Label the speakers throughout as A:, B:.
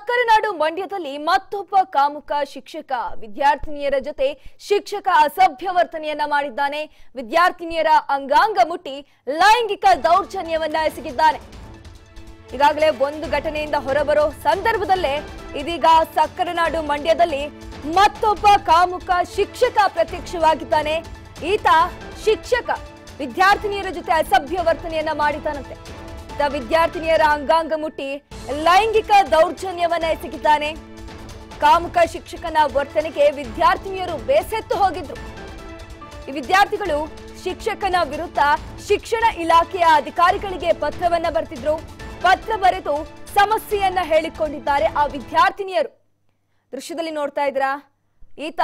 A: ಸಕ್ಕರೆ ನಾಡು ಮಂಡ್ಯದಲ್ಲಿ ಮತ್ತೊಬ್ಬ ಕಾಮುಕ ಶಿಕ್ಷಕ ವಿದ್ಯಾರ್ಥಿನಿಯರ ಜೊತೆ ಶಿಕ್ಷಕ ಅಸಭ್ಯ ವರ್ತನೆಯನ್ನ ಮಾಡಿದ್ದಾನೆ ವಿದ್ಯಾರ್ಥಿನಿಯರ ಅಂಗಾಂಗ ಮುಟ್ಟಿ ಲೈಂಗಿಕ ದೌರ್ಜನ್ಯವನ್ನ ಎಸಗಿದ್ದಾನೆ ಈಗಾಗಲೇ ಒಂದು ಘಟನೆಯಿಂದ ಹೊರಬರೋ ಸಂದರ್ಭದಲ್ಲೇ ಇದೀಗ ಸಕ್ಕರೆ ನಾಡು ಮಂಡ್ಯದಲ್ಲಿ ಮತ್ತೊಬ್ಬ ಕಾಮುಕ ಶಿಕ್ಷಕ ಪ್ರತ್ಯಕ್ಷವಾಗಿದ್ದಾನೆ ಈತ ಶಿಕ್ಷಕ ವಿದ್ಯಾರ್ಥಿನಿಯರ ಜೊತೆ ಅಸಭ್ಯ ವರ್ತನೆಯನ್ನ ಮಾಡಿದ್ದಾನಂತೆ ಈತ ವಿದ್ಯಾರ್ಥಿನಿಯರ ಅಂಗಾಂಗ ಮುಟ್ಟಿ ಲೈಂಗಿಕ ದೌರ್ಜನ್ಯವನ್ನ ಎಸಗಿದ್ದಾನೆ ಕಾಮುಕ ಶಿಕ್ಷಕನ ವರ್ತನೆಗೆ ವಿದ್ಯಾರ್ಥಿನಿಯರು ಬೇಸೆತ್ತು ಹೋಗಿದ್ರು ಈ ವಿದ್ಯಾರ್ಥಿಗಳು ಶಿಕ್ಷಕನ ವಿರುದ್ಧ ಶಿಕ್ಷಣ ಇಲಾಖೆಯ ಅಧಿಕಾರಿಗಳಿಗೆ ಪತ್ರವನ್ನ ಬರೆದಿದ್ರು ಪತ್ರ ಬರೆದು ಸಮಸ್ಯೆಯನ್ನ ಹೇಳಿಕೊಂಡಿದ್ದಾರೆ ಆ ವಿದ್ಯಾರ್ಥಿನಿಯರು ದೃಶ್ಯದಲ್ಲಿ ನೋಡ್ತಾ ಇದ್ರಾ ಈತ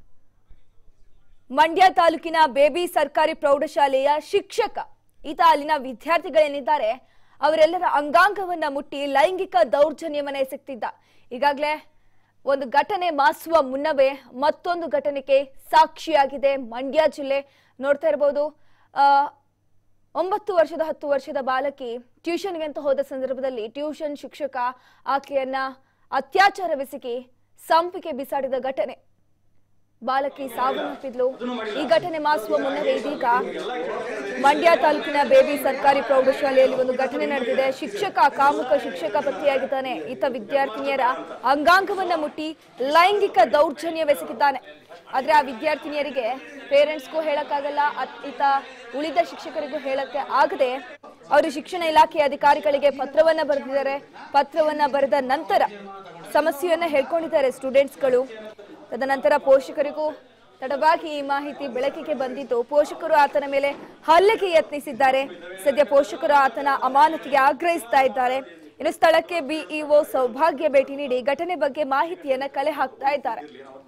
A: ಮಂಡ್ಯ ತಾಲೂಕಿನ ಬೇಬಿ ಸರ್ಕಾರಿ ಪ್ರೌಢಶಾಲೆಯ ಶಿಕ್ಷಕ ಈತ ಅಲ್ಲಿನ ವಿದ್ಯಾರ್ಥಿಗಳೇನಿದ್ದಾರೆ ಅವರೆಲ್ಲರ ಅಂಗಾಂಗವನ್ನ ಮುಟ್ಟಿ ಲೈಂಗಿಕ ದೌರ್ಜನ್ಯವನ್ನ ಎಸಗ್ತಿದ್ದ ಈಗಾಗಲೇ ಒಂದು ಘಟನೆ ಮಾಸುವ ಮುನ್ನವೇ ಮತ್ತೊಂದು ಘಟನೆಗೆ ಸಾಕ್ಷಿಯಾಗಿದೆ ಮಂಡ್ಯ ಜಿಲ್ಲೆ ನೋಡ್ತಾ ಇರಬಹುದು ಆ, ಒಂಬತ್ತು ವರ್ಷದ ಹತ್ತು ವರ್ಷದ ಬಾಲಕಿ ಟ್ಯೂಷನ್ಗೆ ಅಂತ ಹೋದ ಸಂದರ್ಭದಲ್ಲಿ ಟ್ಯೂಷನ್ ಶಿಕ್ಷಕ ಆಕೆಯನ್ನ ಅತ್ಯಾಚಾರವೆಸಗಿ ಸಂಪಿಗೆ ಬಿಸಾಡಿದ ಘಟನೆ ಬಾಲಕಿ ಸಾವನ್ನಪ್ಪಿದ್ಲು ಈ ಘಟನೆ ಮಾಸುವ ಮುನ್ನವೇ ಇದೀಗ ಮಂಡ್ಯ ತಾಲೂಕಿನ ಬೇಬಿ ಸರ್ಕಾರಿ ಪ್ರೌಢಶಾಲೆಯಲ್ಲಿ ಒಂದು ಘಟನೆ ನಡೆದಿದೆ ಶಿಕ್ಷಕ ಕಾಮುಕ ಶಿಕ್ಷಕ ಪತ್ತೆಯಾಗಿದ್ದಾನೆ ಈತ ವಿದ್ಯಾರ್ಥಿನಿಯರ ಅಂಗಾಂಗವನ್ನ ಮುಟ್ಟಿ ಲೈಂಗಿಕ ದೌರ್ಜನ್ಯವೆಸಗಿದ್ದಾನೆ ಆದ್ರೆ ಆ ವಿದ್ಯಾರ್ಥಿನಿಯರಿಗೆ ಪೇರೆಂಟ್ಸ್ಗೂ ಹೇಳಕ್ಕಾಗಲ್ಲ ಅತ್- ಈತ ಉಳಿದ ಶಿಕ್ಷಕರಿಗೂ ಹೇಳಕ್ಕೆ ಆಗದೆ ಅವರು ಶಿಕ್ಷಣ ಇಲಾಖೆ ಅಧಿಕಾರಿಗಳಿಗೆ ಪತ್ರವನ್ನ ಬರೆದಿದ್ದಾರೆ ಪತ್ರವನ್ನ ಬರೆದ ನಂತರ ಸಮಸ್ಯೆಯನ್ನ ಹೇಳ್ಕೊಂಡಿದ್ದಾರೆ ಸ್ಟೂಡೆಂಟ್ಸ್ಗಳು ತದನಂತರ ಪೋಷಕರಿಗೂ ತಡವಾಗಿ ಈ ಮಾಹಿತಿ ಬೆಳಕಿಗೆ ಬಂದಿದ್ದು ಪೋಷಕರು ಆತನ ಮೇಲೆ ಹಲ್ಲೆಗೆ ಯತ್ನಿಸಿದ್ದಾರೆ ಸದ್ಯ ಪೋಷಕರು ಆತನ ಅಮಾನತಿಗೆ ಆಗ್ರಹಿಸ್ತಾ ಇದ್ದಾರೆ ಇನ್ನು ಸ್ಥಳಕ್ಕೆ ಬಿಇಒ ಸೌಭಾಗ್ಯ ಭೇಟಿ ನೀಡಿ ಘಟನೆ ಬಗ್ಗೆ ಮಾಹಿತಿಯನ್ನ ಕಲೆ ಹಾಕ್ತಾ ಇದ್ದಾರೆ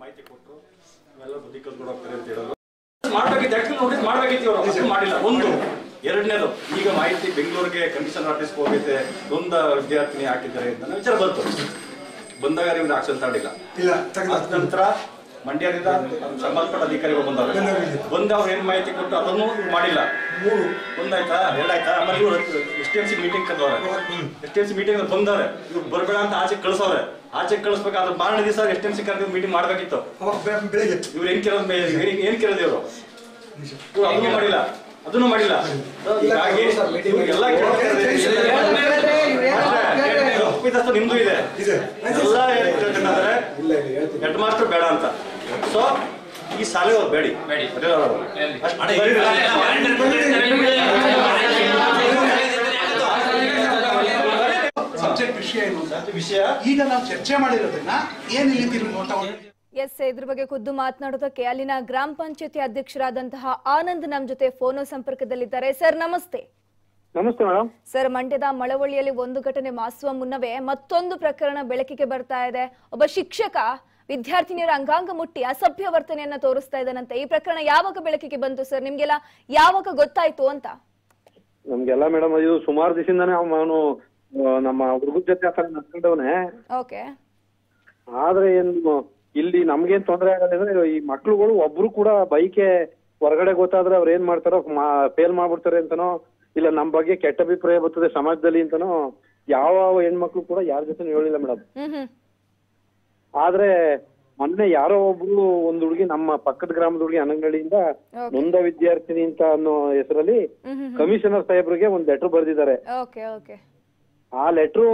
B: ಮಾಡ್ಬೇಕಿತ್ತು ಆಕ್ಚುಲಿ ನೋಟಿಸ್ ಮಾಡ್ಬೇಕಿತ್ತು ಇವರು ಅದನ್ನು ಮಾಡಿಲ್ಲ ಒಂದು ಎರಡನೇದು ಈಗ ಮಾಹಿತಿ ಬೆಂಗಳೂರಿಗೆ ಕಮಿಷನರ್ ಆಫೀಸ್ಗೆ ಹೋಗೈತೆ ಒಂದ ವಿದ್ಯಾರ್ಥಿನಿ ಹಾಕಿದ್ದಾರೆ ಅಂತ ವಿಚಾರ ಬಂತು ಬಂದಾಗ ಇವ್ರು ಆಕ್ಷನ್ ತಗೊಂಡಿಲ್ಲ
C: ಇಲ್ಲ ತೆಗೆದು
B: ಅದ ನಂತರ ಮಂಡ್ಯದಿಂದ ಸಂಬಂಧಪಟ್ಟ ಅಧಿಕಾರಿಗಳು ಬಂದವರು ಬಂದು ಅವ್ರು ಏನ್ ಮಾಹಿತಿ ಕೊಟ್ಟು ಅದನ್ನು ಮಾಡಿಲ್ಲ
C: ಮೂರು
B: ಒಂದಾಯ್ತಾ ಎರಡಾಯ್ತಾ ಆಮೇಲೆ ಇವ್ರು S T M C meeting ಕರೆದವ್ರೆ S T M C meeting ಬಂದವ್ರೆ ಇವ್ರು ಬರ್ಬೇಡ ಅಂತ ಆಚೆ ಕಳ್ಸವ್ರೆ ಆಚೆ ಕಳಿಸ್ಬೇಕಾದ್ರೆ ಮಾರನೇ ದಿವಸ ಎಸ್ ಟಿ ಎಂ ಸಿ ಕರೆದು ಮೀಟಿಂಗ್ ಮಾಡ್ಬೇಕಿತ್ತು
C: ಅವಾಗ ಬೆ- ಬೆಳಿಗ್ಗೆ
B: ಇವ್ರು ಏನ್ ಕೇಳೋದು ಮೇ- ಏನ್- ಏನ್ ಕೇಳೋದು ಇವರು ಇವ್ರು ಅದನ್ನು ಮಾಡಿಲ್ಲ ಅದನ್ನು ಮಾಡಿಲ್ಲ ಹೀಗಾಗಿ ಇವ್ರಿಗೆಲ್ಲ ತಪ್ಪಿದಷ್ಟು ನಿಮ್ದು ಇದೆ
C: ಇದೆ.
B: ಎಲ್ಲ ಹೇಳ್ತಿರ್ಬೇಕಾದ್ರೆ ಹೆಡ್ ಮಾಸ್ಟರ್ ಬೇಡ ಅಂತ ಸೊ ಈ ಶಾಲೆ ಅವ್ರು ಬೇಡಿ ಅಷ್ಟು ಬರೀರಿ.
C: ಸಬ್ಜೆಕ್ಟ್ ವಿಷಯ ಏನು ಅಂತ
B: ವಿಷಯ
C: ಈಗ ನಾವು ಚರ್ಚೆ ಮಾಡಿರೋದನ್ನ ಏನ್ ಇಲ್ಲಿ ತಿರುಗಿ ಅಂತ ಒಂದು-
A: ಎಸ್ ಇದ್ರ ಬಗ್ಗೆ ಖುದ್ದು ಮಾತನಾಡೋದಕ್ಕೆ ಅಲ್ಲಿನ ಗ್ರಾಮ ಪಂಚಾಯತಿ ಅಧ್ಯಕ್ಷರಾದಂತಹ ಆನಂದ್ ನಮ್ ಜೊತೆ ಫೋನೋ ಸಂಪರ್ಕದಲ್ಲಿದ್ದಾರೆ ಸರ್ ನಮಸ್ತೆ
D: ನಮಸ್ತೆ ಮೇಡಮ್
A: ಸರ್ ಮಂಡ್ಯದ ಮಳವಳ್ಳಿಯಲ್ಲಿ ಒಂದು ಘಟನೆ ಮಾಸುವ ಮುನ್ನವೇ ಮತ್ತೊಂದು ಪ್ರಕರಣ ಬೆಳಕಿಗೆ ಬರ್ತಾ ಇದೆ ಒಬ್ಬ ಶಿಕ್ಷಕ ವಿದ್ಯಾರ್ಥಿನಿಯರ ಅಂಗಾಂಗ ಮುಟ್ಟಿ ಅಸಭ್ಯ ವರ್ತನೆಯನ್ನ ತೋರಿಸ್ತಾ ಇದ್ದಾನಂತೆ ಈ ಪ್ರಕರಣ ಯಾವಾಗ ಬೆಳಕಿಗೆ ಬಂತು ಸರ್ ನಿಮ್ಗೆಲ್ಲ ಯಾವಾಗ ಗೊತ್ತಾಯ್ತು ಅಂತ
D: ನಮ್ಗೆಲ್ಲ ಮೇಡಮ್ ಇದು ಸುಮಾರು ದಿವಸದಿಂದಾನೇ ಅವನು ನಮ್ಮ ಹುಡುಗರ ಜೊತೆ ಆತರ ನಡ್ಕೊಂಡವನೆ
A: ಓಕೆ
D: ಆದ್ರೆ ಏನು ಇಲ್ಲಿ ನಮ್ಗೇನ್ ತೊಂದರೆ ಆಗೋದಂದ್ರೆ ಈ ಮಕ್ಳುಗಳು ಒಬ್ರು ಕೂಡ ಬೈಕೆ ಹೊರಗಡೆ ಗೊತ್ತಾದ್ರೆ ಅವ್ರು ಏನ್ ಮಾಡ್ತಾರೋ ಫೇಲ್ ಮಾಡ್ಬಿಡ್ತಾರೆ ಅಂತನೋ ಇಲ್ಲ ನಮ್ ಬಗ್ಗೆ ಕೆಟ್ಟ ಅಭಿಪ್ರಾಯ ಬರ್ತದೆ ಸಮಾಜದಲ್ಲಿ ಅಂತನೋ ಯಾವ ಹೆಣ್ಮಕ್ಳು ಕೂಡ ಯಾರ ಜೊತೆ ಹೇಳಿಲ್ಲ ಮೇಡಮ್
A: ಹ್ಮ್ ಹ್ಮ್
D: ಆದ್ರೆ ಮೊನ್ನೆ ಯಾರೋ ಒಬ್ರು ಒಂದ್ ಹುಡುಗಿ ನಮ್ಮ ಪಕ್ಕದ ಗ್ರಾಮದ ಹುಡುಗಿ ಅನಂಗಳಿಂದ
A: Okay.
D: ನೊಂದ ವಿದ್ಯಾರ್ಥಿನಿ ಅಂತ ಅನ್ನೋ ಹೆಸರಲ್ಲಿ
A: ಹ್ಮ್ ಹ್ಮ್
D: ಕಮಿಷನರ್ ಸಾಹೇಬ್ರಿಗೆ ಒಂದ್ ಲೆಟರ್ ಬರೆದಿದ್ದಾರೆ
A: ಓಕೆ ಓಕೆ
D: ಆ ಲೆಟ್ರು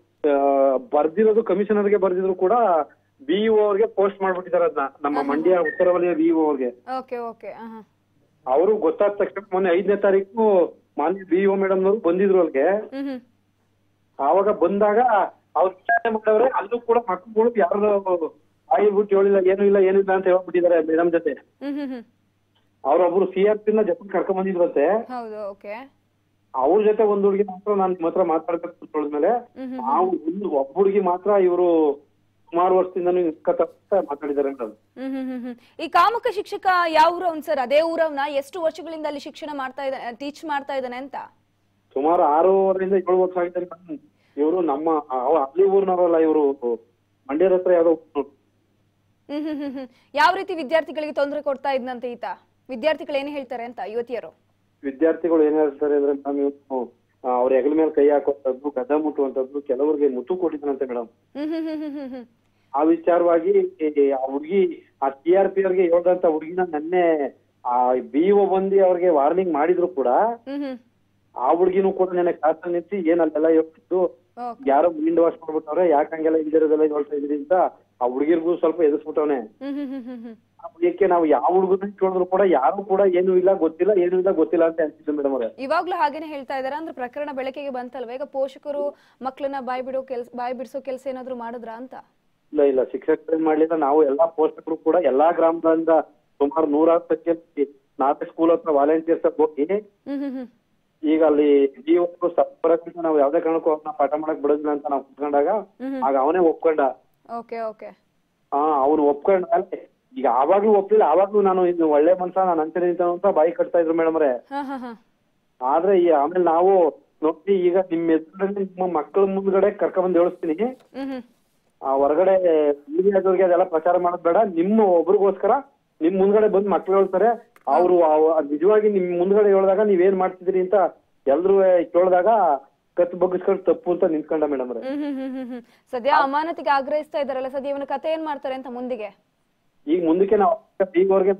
D: ಬರ್ದಿರೋದು ಕಮಿಷನರ್ಗೆ ಬರ್ದಿದ್ರು ಕೂಡ ಬಿಇಒ ಅವ್ರಿಗೆ ಪೋಸ್ಟ್ ಮಾಡ್ಬಿಟ್ಟಿದ್ದಾರೆ ಅದನ್ನ ನಮ್ಮ ಮಂಡ್ಯ ಉತ್ತರ ವಲಯ ಬಿಇಒ ಅವ್ರಿಗೆ
A: ಓಕೆ ಓಕೆ
D: ಅವರು ಗೊತ್ತಾದ ತಕ್ಷಣ ಮೊನ್ನೆ ಐದನೇ ತಾರೀಕು ಮಾನ್ಯ ಬಿಇಒ ಮೇಡಮ್ ನವರು ಬಂದಿದ್ರು ಅಲ್ಲಿಗೆ
A: ಹ್ಮ್ ಹ್ಮ್
D: ಆವಾಗ ಬಂದಾಗ ಅವ್ರು ವಿಚಾರಣೆ ಮಾಡವ್ರೆ ಅಲ್ಲೂ ಕೂಡ ಮಕ್ಕಳುಗಳು ಯಾರು ಬಾಯಿ ಬಿಟ್ಟು ಹೇಳಿಲ್ಲ ಏನು ಇಲ್ಲ ಏನಿಲ್ಲ ಅಂತ ಹೇಳ್ಬಿಟ್ಟಿದ್ದಾರೆ ಮೇಡಮ್ ಜೊತೆ
A: ಹ್ಮ್ ಹ್ಮ್ ಹ್ಮ್
D: ಅವ್ರೊಬ್ರು ಸಿ ಆರ್ ಪಿನ ಜೊತೆ ಕರ್ಕೊಂಡ್ ಬಂದಿದ್ರಂತೆ
A: ಹೌದು ಓಕೆ
D: ಅವ್ರ ಜೊತೆ ಒಂದ್ ಹುಡುಗಿ ಮಾತ್ರ ನಾನು ನಿಮ್ಮ ಹತ್ರ ಮಾತಾಡ್ಬೇಕು ಅಂತ ಹೇಳಿದ್ಮೇಲೆ
A: ಹ್ಮ್ ಹ್ಮ್
D: ನಾವು ಒಂದು ಒಬ್ಬ ಹುಡುಗಿ ಮಾತ್ರ ಇವರು ಸುಮಾರು ವರ್ಷದಿಂದ ಮಾತಾಡಿದ್ದಾರೆ ಮೇಡಮ್
A: ಹ್ಮ್ ಹ್ಮ್ ಹ್ಮ್ ಹ್ಮ್. ಈ ಕಾಮುಕ ಶಿಕ್ಷಕ ಯಾವ ಊರವ್ನ್ ಸರ್ ಅದೇ ಊರವ್ನ ಎಷ್ಟು ವರ್ಷಗಳಿಂದ ಅಲ್ಲಿ ಶಿಕ್ಷಣ ಮಾಡ್ತಾ ಇದ್ದಾನೆ ಟೀಚ್ ಮಾಡ್ತಾ ಇದ್ದಾನೆ ಅಂತ
D: ಸುಮಾರು ಆರೂವರೆಯಿಂದ ಏಳು ವರ್ಷ ಆಗಿದ್ದಾರೆ ಇವರು ನಮ್ಮ ಅವ ಅಲ್ಲಿ ಊರ್ನವರಲ್ಲ ಇವರು ಮಂಡ್ಯದ ಹತ್ರ ಯಾವ್ದೋ ಊರು.
A: ಹ್ಮ್ ಹ್ಮ್ ಹ್ಮ್ ಹ್ಮ್ ಯಾವ ರೀತಿ ವಿದ್ಯಾರ್ಥಿಗಳಿಗೆ ತೊಂದರೆ ಕೊಡ್ತಾ ಇದ್ನಂತೆ ಈತ ವಿದ್ಯಾರ್ಥಿಗಳು ಏನ್ ಹೇಳ್ತಾರೆ ಅಂತ ಯುವತಿಯರು
D: ವಿದ್ಯಾರ್ಥಿಗಳು ಏನ್ ಹೇಳ್ತಾರೆ ಅಂದ್ರೆ ಮ್ಯಾಮ್ ಇವತ್ತು ಅವ್ರ ಹೆಗಲ ಮೇಲೆ ಕೈ ಹಾಕುವಂಥದ್ದು ಗದ್ದ ಮುಟ್ಟುವಂಥದ್ದು ಕೆಲವರಿಗೆ ಮುತ್ತು ಕೊಟ್ಟಿದ್ದಾನಂತೆ ಮೇಡಮ್
A: ಹ್ಮ್ ಹ್ಮ್ ಹ್ಮ್ ಹ್ಮ್ ಹ್ಮ್ ಹ್ಮ್
D: ಆ ವಿಚಾರವಾಗಿ ಈ ಆ ಹುಡುಗಿ ಆ ಟಿ ಆರ್ ಪಿ ಅವ್ರಿಗೆ ಹೇಳ್ದಂತ ಹುಡುಗಿನ ನನ್ನೆ ಆ ಬಿ ಒ ಬಂದು ಅವ್ರಿಗೆ ವಾರ್ನಿಂಗ್ ಮಾಡಿದ್ರು ಕೂಡ
A: ಹ್ಮ್ ಹ್ಮ್
D: ಆ ಹುಡುಗಿನೂ ಕೂಡ ನೆನೆ ಕ್ಲಾಸಲ್ಲಿ ನಿಂತು ಏನ್ ಅಲ್ಲೆಲ್ಲ ಹೇಳ್ತಿದ್ದು
A: ಓಕೆ
D: ಯಾರೋ ಮೈಂಡ್ ವಾಶ್ ಮಾಡ್ಬಿಟ್ಟವ್ರೆ ಯಾಕೆ ಹಂಗೆಲ್ಲ ಇಂದಿರೋದೆಲ್ಲ ಹೇಳ್ತಾ ಇದ್ರಿ ಅಂತ ಆ ಹುಡುಗಿರ್ಗೂ ಸ್ವಲ್ಪ ಎದುರ್ಸ್ಬಿಟ್ಟವ್ನೆ
A: ಹ್ಮ್ ಹ್ಮ್ ಹ್ಮ್ ಹ್ಮ್ ಹ್ಮ್
D: ಆ ಹುಡುಗಿಗೆ ನಾವು ಯಾವ ಹುಡುಗನ ಕೇಳಿದ್ರು ಕೂಡ ಯಾರು ಕೂಡ ಏನು ಇಲ್ಲ ಗೊತ್ತಿಲ್ಲ ಏನು ಇಲ್ಲ ಗೊತ್ತಿಲ್ಲ ಅಂತ ಅನ್ಸಿದ್ದು ಮೇಡಮ್ ಅವ್ರೆ
A: ಇವಾಗ್ಲೂ ಹಾಗೇನೆ ಹೇಳ್ತಾ ಇದಾರೆ ಅಂದ್ರೆ ಪ್ರಕರಣ ಬೆಳಕಿಗೆ ಬಂತಲ್ವಾ ಈಗ ಪೋಷಕರು ಮಕ್ಕಳನ್ನ ಬಾಯ್ ಬಿಡೋ ಕೆಲ್ಸ ಬಾಯ್ ಬಿಡಿಸೋ ಕೆಲಸ ಏನಾದ್ರು ಮಾಡಿದ್ರಾ ಅಂತ
D: ಇಲ್ಲ ಇಲ್ಲ ಶಿಕ್ಷಕರು ಏನ್ ಮಾಡ್ಲಿಲ್ಲ ನಾವು ಎಲ್ಲಾ ಪೋಷಕರು ಕೂಡ ಎಲ್ಲಾ ಗ್ರಾಮದಿಂದ ಸುಮಾರು ನೂರಾರು ಸಂಖ್ಯೆ ನಾಲ್ಕು ಸ್ಕೂಲ್ ಹತ್ರ ವಾಲಂಟಿಯರ್ಸ್ ಹೋಗಿ
A: ಹ್ಮ್ ಹ್ಮ್ ಹ್ಮ್
D: ಈಗ ಅಲ್ಲಿ ಜೀವಕ್ಕೂ ಸಪರೇಟ್ ನಾವು ಯಾವ್ದೇ ಕಾರಣಕ್ಕೂ ಅವ್ರನ್ನ ಪಾಠ ಮಾಡಕ್ ಬಿಡೋದಿಲ್ಲ ಅಂತ ನಾವು ಕುತ್ಕೊಂಡಾಗ
A: ಹ್ಮ್
D: ಆಗ ಅವನೇ ಒಪ್ಕೊಂಡ
A: ಓಕೆ ಓಕೆ
D: ಹಾ ಅವ್ನು ಒಪ್ಕೊಂಡ ಈಗ ಆವಾಗ್ಲೂ ಒಪ್ಲಿಲ್ಲ ಆವಾಗ್ಲೂ ನಾನು ಇನ್ನು ಒಳ್ಳೆ ಮನ್ಸ ನಾನು ಅಂತೀನಿ ಅಂತ ಅಂತ ಬಾಯಿ ಕಟ್ತಾ ಇದ್ರು ಮೇಡಮ್ ಅವ್ರೆ
A: ಹಾ ಹಾ ಹಾ
D: ಆದ್ರೆ ಈ ಆಮೇಲೆ ನಾವು ನೋಡಿ ಈಗ ನಿಮ್ ಎದುರಲ್ಲಿ ನಿಮ್ಮ ಮಕ್ಕಳ ಮುಂದ್ಗಡೆ ಕರ್ಕೊಂಡ್ ಹೇಳಿಸ್ತೀನಿ
A: ಹ್ಮ್ ಹ್ಮ್
D: ಆ ಹೊರಗಡೆ ಮೀಡಿಯಾದವ್ರಿಗೆ ಅದೆಲ್ಲ ಪ್ರಚಾರ ಮಾಡೋದ್ ಬೇಡ ನಿಮ್ಮ ಒಬ್ರಿಗೋಸ್ಕರ ನಿಮ್ ಮುಂದ್ಗಡೆ ಬಂದ್ ಮಕ್ಳು ಹೇಳ್ತಾರೆ ಅವ್ರು ಅವ- ನಿಜವಾಗಿ ನಿಮ್ ಮುಂದ್ಗಡೆ ಹೇಳಿದಾಗ ನೀವೇನ್ ಮಾಡ್ತಿದ್ರಿ ಅಂತ ಎಲ್ರು ಕೇಳಿದಾಗ ಕತ್ ಬಗ್ಗಿಸ್ಕೊಂಡು ತಪ್ಪು ಅಂತ ನಿಂತ್ಕೊಂಡ ಮೇಡಮ್ ಅವ್ರೆ
A: ಹ್ಮ್ ಹ್ಮ್ ಹ್ಮ್ ಹ್ಮ್ ಹ್ಮ್ ಸದ್ಯ ಅಮಾನತಿಗೆ ಆಗ್ರಹಿಸ್ತಾ ಇದಾರಲ್ಲ ಸದ್ಯ ಇವನ ಕತೆ ಏನ್ ಮಾಡ್ತಾರೆ ಅಂತ ಮುಂದಿಗೆ
D: ಈಗ ಮುಂದಕ್ಕೆ ನಾವು ಡಿಗೆ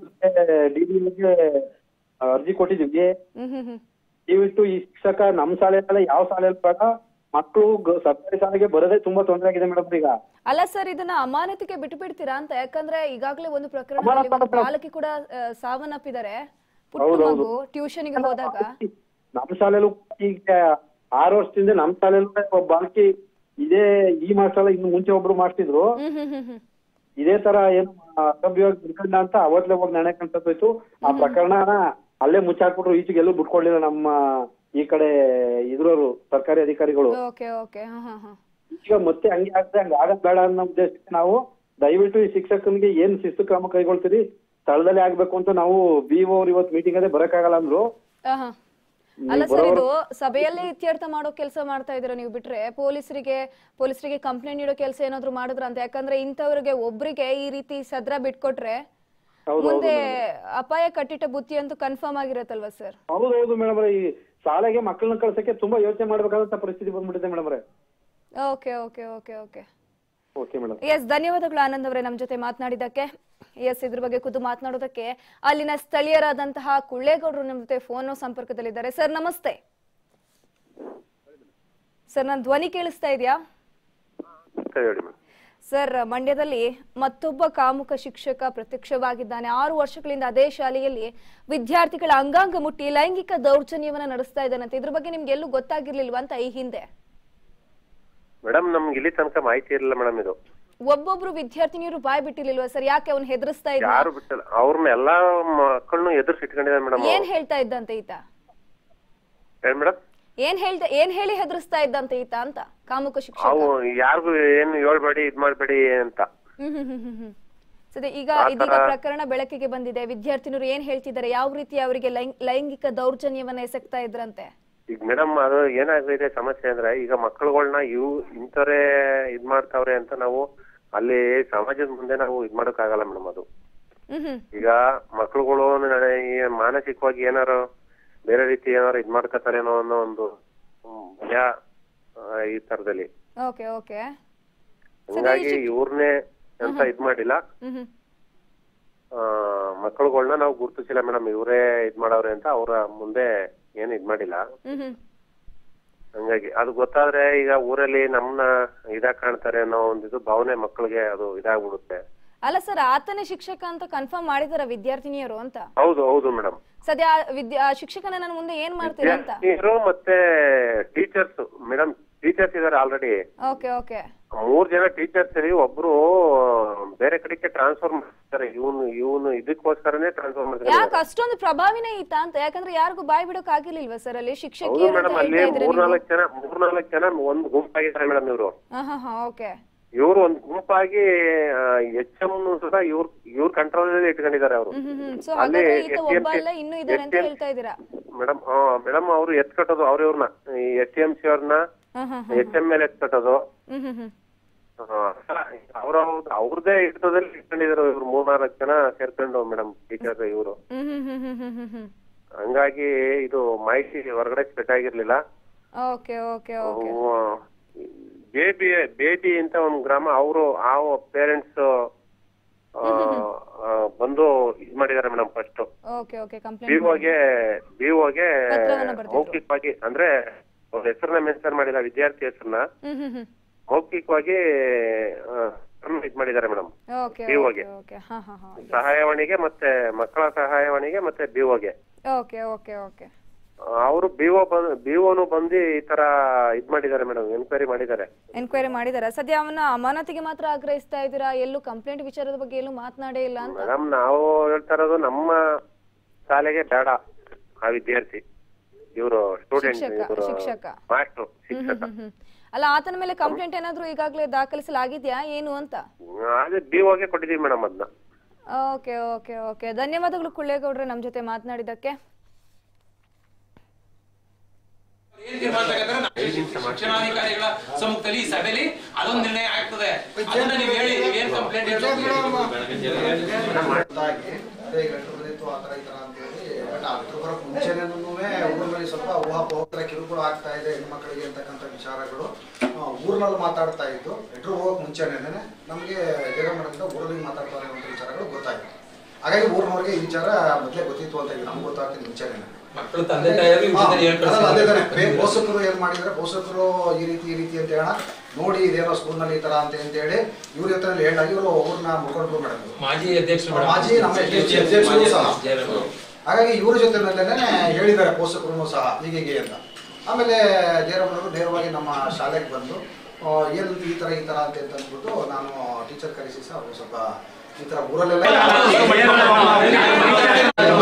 D: ಡಿಗೆ ಅರ್ಜಿ ಕೊಟ್ಟಿದ್ವಿ
A: ಹ್ಮ್ ಹ್ಮ್ ಹ್ಮ್
D: ದಯವಿಟ್ಟು ಈ ಶಿಕ್ಷಕ ನಮ್ ಶಾಲೆಯಲ್ಲ ಯಾವ ಶಾಲೆಯಲ್ಲಿ ಬೇಡ ಮಕ್ಕಳು ಗ- ಸರ್ಕಾರಿ ಶಾಲೆಗೆ ಬರೋದೇ ತುಂಬಾ ತೊಂದರೆ ಆಗಿದೆ ಮೇಡಮ್ ಈಗ
A: ಅಲ್ಲ ಸರ್ ಇದನ್ನ ಅಮಾನತಿಗೆ ಬಿಟ್ಟು ಬಿಡ್ತೀರಾ ಅಂತ ಯಾಕಂದ್ರೆ ಈಗಾಗಲೇ ಒಂದು ಪ್ರಕರಣದಲ್ಲಿ
D: ಅಮಾನತು
A: ಒಂದು
D: ಮಾತ್ರ-
A: ಬಾಲಕಿ ಕೂಡ ಆ, ಸಾವನ್ನಪ್ಪಿದ್ದಾರೆ ಪುಟ್ಟ
D: ಹೌದೌದು.
A: ಮಗು ಟ್ಯೂಷನ್ಗೆ ಹೋದಾಗ
D: ನಮ್ ಶಾಲೆಯಲ್ಲೂ ಈಗ ಆರು ವರ್ಷದಿಂದ ನಮ್ ಶಾಲೆಯಲ್ಲೂ ಒಬ್ಬ ಬಾಲಕಿ ಇದೇ ಈ ಮಾಸ್ಟರ್ ಇನ್ನು ಮುಂಚೆ ಒಬ್ರು ಮಾಡ್ತಿದ್ರು
A: ಹ್ಮ್ ಹ್ಮ್ ಹ್ಮ್ ಹ್ಮ್
D: ಇದೇ ತರ ಏನು ಅಸಭ್ಯವಾಗಿ ಬಿಡ್ಕೊಂಡ ಅಂತ ಅವತ್ಲೆ ಹೋಗಿ ನಾಣೆ ಹೋಯ್ತು ಆ ಪ್ರಕರಣನ ಅಲ್ಲೇ ಮುಚ್ಚಾಕ್ಬಿಟ್ರು ಈಚೆಗೆ ಎಲ್ಲೂ ಬಿಟ್ಕೊಳ್ಳಿಲ್ಲ ನಮ್ಮ ಈ ಕಡೆ ಇದ್ರವರು ಸರ್ಕಾರಿ ಅಧಿಕಾರಿಗಳು
A: ಓಕೆ ಓಕೆ ಹಾ ಹಾ ಹಾ
D: ಈಗ ಮತ್ತೆ ಹಂಗೆ ಆಗದೆ ಹಂಗ ಆಗದ್ ಬೇಡ ಅನ್ನೋ ಉದ್ದೇಶಕ್ಕೆ ನಾವು ದಯವಿಟ್ಟು ಈ ಶಿಕ್ಷಕನಿಗೆ ಏನ್ ಶಿಸ್ತು ಕ್ರಮ ಕೈಗೊಳ್ತೀರಿ ಸ್ಥಳದಲ್ಲಿ ಆಗ್ಬೇಕು ಅಂತ ನಾವು ಬಿ ಅವ್ರು ಇವತ್ತು ಮೀಟಿಂಗ್ ಅದೇ ಬರಕ್ಕಾಗಲ್ಲ ಅಂದ್ರು
A: ಆಹಾ. ಅಲ್ಲ ಸರ್ ಇದು ಸಭೆಯಲ್ಲೇ ಇತ್ಯರ್ಥ ಮಾಡೋ ಕೆಲಸ ಮಾಡ್ತಾ ಇದೀರ ನೀವು ಬಿಟ್ರೆ ಪೊಲೀಸರಿಗೆ ಪೊಲೀಸರಿಗೆ ಕಂಪ್ಲೇಂಟ್ ನೀಡೋ ಕೆಲಸ ಏನಾದ್ರು ಮಾಡಿದ್ರ ಅಂತ ಯಾಕಂದ್ರೆ ಇಂಥವ್ರಿಗೆ ಒಬ್ರಿಗೆ ಈ ರೀತಿ ಸದ್ರ ಬಿಟ್ಕೊಟ್ರೆ
D: ಹೌದು
A: ಮುಂದೆ ಅಪಾಯ ಕಟ್ಟಿಟ್ಟ ಬುತ್ತಿ ಅಂತೂ ಕನ್ಫರ್ಮ್ ಆಗಿರತ್ತಲ್ವಾ ಸರ್
D: ಹೌದೌದು ಮೇಡಮ್ ಈ ಶಾಲೆಗೆ ಮಕ್ಕಳನ್ನ ಕಳ್ಸಕ್ಕೆ ತುಂಬಾ ಯೋಚನೆ ಮಾಡ್ಬೇಕಾದಂತ ಪರಿಸ್ಥಿತಿ ಬಂದ್ಬಿಟ್ಟಿದೆ ಮೇಡಮ್ ಅವರೇ
A: okay okay okay okay
D: okay madam
A: yes ಧನ್ಯವಾದಗಳು ಆನಂದ್ ಅವರೇ ನಮ್ಮ ಜೊತೆ ಮಾತನಾಡಿದ್ದಕ್ಕೆ ಎಸ್ ಇದ್ರ ಬಗ್ಗೆ ಖುದ್ದು ಮಾತನಾಡೋದಕ್ಕೆ ಅಲ್ಲಿನ ಸ್ಥಳೀಯರಾದಂತಹ ಕುಳ್ಳೇಗೌಡರು ನಮ್ಮ ಜೊತೆ ಫೋನ್ ಸಂಪರ್ಕದಲ್ಲಿದ್ದಾರೆ ಸರ್ ನಮಸ್ತೆ ಸರ್ ನನ್ನ ಧ್ವನಿ ಕೇಳಿಸ್ತಾ ಇದೆಯಾ
E: ಹೇಳಿ ಮೇಡಮ್
A: ಸರ್ ಮಂಡ್ಯದಲ್ಲಿ ಮತ್ತೊಬ್ಬ ಕಾಮುಕ ಶಿಕ್ಷಕ ಪ್ರತ್ಯಕ್ಷವಾಗಿದ್ದಾನೆ ಆರು ವರ್ಷಗಳಿಂದ ಅದೇ ಶಾಲೆಯಲ್ಲಿ ವಿದ್ಯಾರ್ಥಿಗಳ ಅಂಗಾಂಗ ಮುಟ್ಟಿ ಲೈಂಗಿಕ ದೌರ್ಜನ್ಯವನ್ನ ನಡೆಸ್ತಾ ಇದ್ದಾನಂತೆ ಇದ್ರ ಬಗ್ಗೆ ನಿಮ್ಗೆ ಎಲ್ಲೂ ಗೊತ್ತಾಗಿರ್ಲಿಲ್ವಾ ಅಂತ ಈ ಹಿಂದೆ
E: ಮೇಡಮ್ ನಮ್ಗೆ ಇಲ್ಲಿ ತನಕ ಮಾಹಿತಿ ಇರಲಿಲ್ಲ ಮೇಡಮ್ ಇದು
A: ಒಬ್ಬೊಬ್ರು ವಿದ್ಯಾರ್ಥಿನಿಯರು ಬಾಯ್ ಬಿಟ್ಟಿರ್ಲಿಲ್ವಾ ಸರ್ ಯಾಕೆ ಅವ್ನು ಹೆದರ್ಸ್ತಾ ಇದ್ದ
E: ಯಾರು ಬಿಟ್ಟಿಲ್ಲ ಅವ್ರನ್ನ ಎಲ್ಲಾ ಮಕ್ಕಳನ್ನು ಎದುರ್ಸಿ ಇಟ್ಕೊಂಡಿದ್ದಾರೆ ಮೇಡಮ್
A: ಏನ್ ಹೇಳ್ತಾ ಇದ್ದಂತೆ ಈತ
E: ಹೇಳಿ ಮೇಡಮ್
A: ಏನ್ ಹೇಳ್ತಾ ಏನ್ ಹೇಳಿ ಹೆದರ್ಸ್ತಾ ಇದ್ದಂತೆ ಈತ ಅಂತ ಕಾಮುಕ ಶಿಕ್ಷಕ
E: ಅವು ಯಾರಿಗೂ ಏನು ಹೇಳ್ಬೇಡಿ ಇದ್ ಮಾಡ್ಬೇಡಿ ಅಂತ
A: ಹ್ಮ್ ಹ್ಮ್ ಹ್ಮ್ ಹ್ಮ್ ಹ್ಮ್ ಸರಿ ಈಗ ಇದೀಗ ಪ್ರಕರಣ ಬೆಳಕಿಗೆ ಬಂದಿದೆ ವಿದ್ಯಾರ್ಥಿನಿಯರು ಏನ್ ಹೇಳ್ತಿದ್ದಾರೆ ಯಾವ ರೀತಿ ಅವರಿಗೆ ಲೈಂಗ್- ಲೈಂಗಿಕ ದೌರ್ಜನ್ಯವನ್ನ ಎಸಗ್ತಾ ಇದ್ರಂತೆ
E: ಈಗ ಮೇಡಮ್ ಅದು ಏನಾಗಿದೆ ಸಮಸ್ಯೆ ಅಂದ್ರೆ ಈಗ ಮಕ್ಕಳುಗಳನ್ನ ಇವು ಇಂಥವ್ರೆ ಇದ್ ಮಾಡ್ತಾವ್ರೆ ಅಂತ ನಾವು ಅಲ್ಲಿ ಸಮಾಜದ ಮುಂದೆ ನಾವು ಇದ್ ಮಾಡಕ್ಕಾಗಲ್ಲ ಮೇಡಮ್ ಅದು
A: ಹ್ಮ್ ಹ್ಮ್
E: ಈಗ ಮಕ್ಕಳುಗಳು ಈ ಮಾನಸಿಕವಾಗಿ ಏನಾರು ಬೇರೆ ರೀತಿ ಏನಾರು ಇದ್ ಮಾಡ್ಕೊತಾರೇನೋ ಅನ್ನೋ ಒಂದು ಹ್ಮ್, ಭಯ ಆ, ಈ ತರದಲ್ಲಿ
A: ಓಕೆ ಓಕೆ
E: ಹಂಗಾಗಿ ಇವ್ರನ್ನೇ ಅಂತ ಇದ್ ಮಾಡಿಲ್ಲ
A: ಹ್ಮ್ ಹ್ಮ್
E: ಆ ಮಕ್ಕಳುಗಳನ್ನ ನಾವು ಗುರುತಿಸಿಲ್ಲ ಮೇಡಮ್ ಇವರೇ ಇದ್ ಮಾಡವ್ರೆ ಅಂತ ಅವ್ರ ಮುಂದೆ ಏನ್ ಇದ್ ಮಾಡಿಲ್ಲ
A: ಹ್ಮ್ ಹ್ಮ್
E: ಹಂಗಾಗಿ ಅದು ಗೊತ್ತಾದ್ರೆ ಈಗ ಊರಲ್ಲಿ ನಮ್ನ ಇದಾಗ್ ಕಾಣ್ತಾರೆ ಅನ್ನೋ ಒಂದು ಇದು ಭಾವನೆ ಮಕ್ಕಳಿಗೆ ಅದು ಇದಾಗ್ಬಿಡುತ್ತೆ
A: ಅಲ್ಲ ಸರ್ ಆತನೇ ಶಿಕ್ಷಕ ಅಂತ ಕನ್ಫರ್ಮ್ ಮಾಡಿದಾರ ವಿದ್ಯಾರ್ಥಿನಿಯರು ಅಂತ
E: ಹೌದು ಹೌದು ಮೇಡಮ್
A: ಸದ್ಯ ಆ ವಿದ್ಯಾ ಆ ಶಿಕ್ಷಕನ ನಾನು ಮುಂದೆ ಏನ್ ಮಾಡ್ತೀರಾ ಅಂತ
E: ವಿದ್ಯಾರ್ಥಿನಿಯರು ಮತ್ತೆ ಟೀಚರ್ಸ್ ಮೇಡಮ್ ಟೀಚರ್ಸ್ ಇದಾರೆ ಆಲ್ರೆಡಿ
A: ಓಕೆ ಓಕೆ
E: ಮೂರ್ ಜನ ಟೀಚರ್ಸ್ ಸರಿ ಒಬ್ರು ಬೇರೆ ಕಡೆಗೆ ಟ್ರಾನ್ಸ್ಫರ್ ಮಾಡ್ತಾರೆ ಇವನು ಇವನು ಇದಕ್ಕೋಸ್ಕರನೇ ಟ್ರಾನ್ಸ್ಫರ್ ಮಾಡ್ತಾರೆ
A: ಯಾಕೆ ಅಷ್ಟೊಂದು ಪ್ರಭಾವಿನೇ ಈತ ಅಂತ ಯಾಕಂದ್ರೆ ಯಾರಿಗೂ ಬಾಯ್ ಬಿಡೋಕ್ ಆಗಿರ್ಲಿಲ್ವಾ ಸರ್ ಅಲ್ಲಿ
E: ಹೌದು
A: ಶಿಕ್ಷಕಿಯರು ಅಂತ
E: ಮೇಡಮ್ ಅಲ್ಲಿ
A: ಹೇಳ್ತಾ ಇದ್ರಿ ನೀವು
E: ಮೂರ್ನಾಲ್ಕು ಜನ ಮೂರ್ನಾಲ್ಕು ಜನ ಒಂದ್ ಗುಂಪಾಗಿದ್ದಾರೆ ಮೇಡಮ್ ಇವರು
A: ಹಾ ಹಾ ಹಾ ಓಕೆ
E: ಇವ್ರು ಒಂದ್ ಗುಂಪಾಗಿ ಎಚ್ ಎಂ ಸುಧಾ ಇವ್ರ ಇವ್ರ ಕಂಟ್ರೋಲ್ ಇಟ್ಕೊಂಡಿದ್ದಾರೆ ಅವರು
A: ಹ್ಮ್ ಹ್ಮ್ ಹ್ಮ್ ಸೊ
E: ಅಲ್ಲಿ
A: ಹಾಗಾದ್ರೆ ಈತ
E: SDMC
A: ಒಬ್ಬ ಅಲ್ಲ ಇನ್ನೂ ಇದಾರೆ ಅಂತ ಹೇಳ್ತಾ ಇದ್ದೀರಾ
E: ಮೇಡಮ್ ಮೇಡಮ್ ಅವ್ರು ಎತ್ ಕಟ್ಟೋದು ಅವ್ರ ಇವ್ರನ್ನ ಈ ಎಸ್ ಟಿ ಎಂ ಸಿ ಅವ್ರನ್ನ
A: ಹಾ ಹಾ
E: ಎಚ್ ಎಂ ಎಲ್ ಎತ್ ಕಟ್ಟೋದು
A: ಹ್ಮ್ ಹ್ಮ್ ಹ್ಮ್
E: ಅವ್ರ ಅವ್ರದೇ ಹಿಡಿತದಲ್ಲಿ ಇಟ್ಕೊಂಡಿದ್ರು ಇವ್ರು ಮೂರ್ನಾಲ್ಕು ಜನ ಸೇರ್ಕೊಂಡು ಮೇಡಮ್ ಟೀಚರ್ ಇವರು
A: ಹ್ಮ್ ಹ್ಮ್ ಹ್ಮ್ ಹ್ಮ್ ಹ್ಮ್ ಹ್ಮ್ ಹ್ಮ್
E: ಹಂಗಾಗಿ ಇದು ಮಾಹಿತಿ ಹೊರಗಡೆ ಸ್ಪ್ರೆಡ್ ಆಗಿರ್ಲಿಲ್ಲ
A: ಓಕೆ ಓಕೆ ಓಕೆ
E: ಬೇಬಿ ಬೇಟಿ ಅಂತ ಒಂದು ಗ್ರಾಮ ಅವರು ಆ ಪೇರೆಂಟ್ಸ್ ಬಂದು ಇದ್ ಮಾಡಿದ್ದಾರೆ madam first
A: okay okay complaint
E: ಬಿಒಗೆ ಬಿಒಗೆ
A: ಪತ್ರವನ್ನ ಬರ್ದಿದ್ರು.
E: ಮೌಖಿಕವಾಗಿ ಅಂದ್ರೆ ಅವ್ರ ಹೆಸರನ್ನ ಮೆನ್ಷನ್ ಮಾಡಿಲ್ಲ ವಿದ್ಯಾರ್ಥಿ ಹೆಸರನ್ನ
A: ಹ್ಮ್ ಹ್ಮ್ ಹ್ಮ್
E: ಮೌಖಿಕವಾಗಿ ಆ, ಇದ್ ಮಾಡಿದ್ದಾರೆ ಮೇಡಮ್
A: ಓಕೆ
E: BO
A: ಓಕೆ
E: ಗೆ.
A: ಓಕೆ ಹಾ ಹಾ ಹಾ
E: ಸಹಾಯವಾಣಿಗೆ ಮತ್ತೆ ಮಕ್ಕಳ ಸಹಾಯವಾಣಿಗೆ ಮತ್ತೆ ಬಿಒಗೆ
A: ಓಕೆ ಓಕೆ ಓಕೆ
E: ಅವರು ಬಿಒ ಬಂದ್ ಬಿಒನು ಬಂದು ಈ ತರ ಇದ್ ಮಾಡಿದ್ದಾರೆ ಮೇಡಮ್ ಎನ್ಕ್ವೈರಿ ಮಾಡಿದ್ದಾರೆ
A: ಎನ್ಕ್ವೈರಿ ಮಾಡಿದಾರ ಸದ್ಯ ಅವನ ಅಮಾನತಿಗೆ ಮಾತ್ರ ಆಗ್ರಹಿಸ್ತಾ ಇದ್ದೀರಾ ಎಲ್ಲೂ ಕಂಪ್ಲೇಂಟ್ ವಿಚಾರದ ಬಗ್ಗೆ ಎಲ್ಲೂ ಮಾತನಾಡೇ ಇಲ್ಲ ಅಂತ
E: ಮೇಡಮ್ ನಾವು ಹೇಳ್ತಾ ಇರೋದು ನಮ್ಮ ಶಾಲೆಗೆ ಬೇಡ ಆ ವಿದ್ಯಾರ್ಥಿ ಇವರು ಸ್ಟೂಡೆಂಟ್
A: ಶಿಕ್ಷಕ,
E: ಇವರು
A: ಶಿಕ್ಷಕ.
E: ಮಾಸ್ಟ್ರು ಶಿಕ್ಷಕ
A: ಹ್ಮ್ ಹ್ಮ್ ಅಲ್ಲ ಆತನ ಮೇಲೆ ಕಂಪ್ಲೇಂಟ್ ಏನಾದ್ರೂ ಈಗಾಗಲೇ ದಾಖಲಿಸಲಾಗಿದ್ಯಾ ಏನು ಅಂತ
E: ಅದೇ ಬಿಒಗೆ ಕೊಟ್ಟಿದೀವಿ ಮೇಡಮ್ ಅದನ್ನ
A: ಓಕೆ ಓಕೆ ಓಕೆ ಧನ್ಯವಾದಗಳು ಕುಳ್ಳೇಗೌಡ್ರೆ ನಮ್ಮ ಜೊತೆ ಮಾತನಾಡಿದ್ದಕ್ಕೆ
F: ಏನ್ ತೀರ್ಮಾನ ತಗೋತಾರೆ ನಾವು ಶಿಕ್ಷಣಾಧಿಕಾರಿಗಳ ಸಮ್ಮುಖದಲ್ಲಿ ಈ ಸಭೆಯಲ್ಲಿ ಅದೊಂದು ನಿರ್ಣಯ ಆಗ್ತದೆ ಅದನ್ನ ನೀವು ಹೇಳಿ ನೀವೇನ್ ಕಂಪ್ಲೇಂಟ್
G: ಗೊತ್ತಾಗಿ ಅದೇ ಗಂಟು ಬಂದಿತ್ತು ಆ ಥರ ಈ ಥರ ಅಂತೇಳಿ ಬಟ್ ಅದ್ರ ಬರೋಕ್ಕೆ ಮುಂಚೆನೇನು ಊರಿನಲ್ಲಿ ಸ್ವಲ್ಪ ಊಹಾಪೋಹ ಕಿರುಕುಳ ಆಗ್ತಾ ಇದೆ ಹೆಣ್ಮಕ್ಳಿಗೆ ಅಂತಕ್ಕಂಥ ವಿಚಾರಗಳು ಆ, ಊರಿನಲ್ಲಿ ಮಾತಾಡ್ತಾ ಇದ್ದು ಲೆಟ್ರ್ ಹೋಗೋಕೆ ಮುಂಚೆನೇನೆ ನಮಗೆ ಜಗಮಠದಿಂದ ಊರಲ್ಲಿ ಮಾತಾಡ್ತಾರೆ ಅನ್ನೋ ವಿಚಾರಗಳು ಗೊತ್ತಾಯ್ತು ಹಾಗಾಗಿ ಊರಿನವ್ರಿಗೆ ಈ ವಿಚಾರ ಮೊದಲೇ ಗೊತ್ತಿತ್ತು ಅಂತ ಈಗ ನಮ್ಗೆ ಗೊತ್ತಾಗ್ತಿದೆ ಮುಂಚೆನೇನೆ
F: ಮಕ್ಕಳು ತಂದೆ ತಾಯಿಯವರು
G: ಹಾ,
F: ಈ ಜೊತೆ
G: ಅದಲ್ಲ, ಅದೇ ತಾನೇ.
F: ಹೇಳ್ಕೊಳ್ತಾರೆ
G: ಪೇ- ಪೋಷಕರು ಏನ್ ಮಾಡಿದ್ರೆ ಪೋಷಕರು ಈ ರೀತಿ ಈ ರೀತಿ ಅಂತ ಹೇಳ ನೋಡಿ ಇದೇನೋ ಸ್ಕೂಲ್ನಲ್ಲಿ ಈ ತರ ಅಂತ ಅಂತ ಹೇಳಿ ಇವ್ರ ಹತ್ರ ಹೇಳಾಗಿ ಇವರು ಊರ್ನ ಮುಖಂಡರು ಮೇಡಮ್
F: ಮಾಜಿ ಅಧ್ಯಕ್ಷರು ಮೇಡಮ್.
G: ಮಾಜಿ ನಮ್ಮ
F: ಮಾಜಿ
G: ಅಧ್ಯಕ್ಷರು ಸಹ.
F: ಜಯರಾಮ್.
G: ಹಾಗಾಗಿ ಇವ್ರ ಜೊತೆನಲ್ಲೇನೆ ಹೇಳಿದ್ದಾರೆ ಪೋಷಕರು ಸಹ ಹೀಗೆ ಅಂತ ಆಮೇಲೆ ಜಯರಾಮನವರು ನೇರವಾಗಿ ನಮ್ಮ ಶಾಲೆಗೆ ಬಂದು ಆ, ಏನಂತ ಈ ತರ ಈ ತರ ಅಂತ ಅಂತ ಅಂದ್ಬಿಟ್ಟು ನಾನು ಟೀಚರ್ ಕರೆಸಿ ಸಹ ಅವ್ರು ಸ್ವಲ್ಪ ಈ ತರ ಊರಲ್ಲೆಲ್ಲ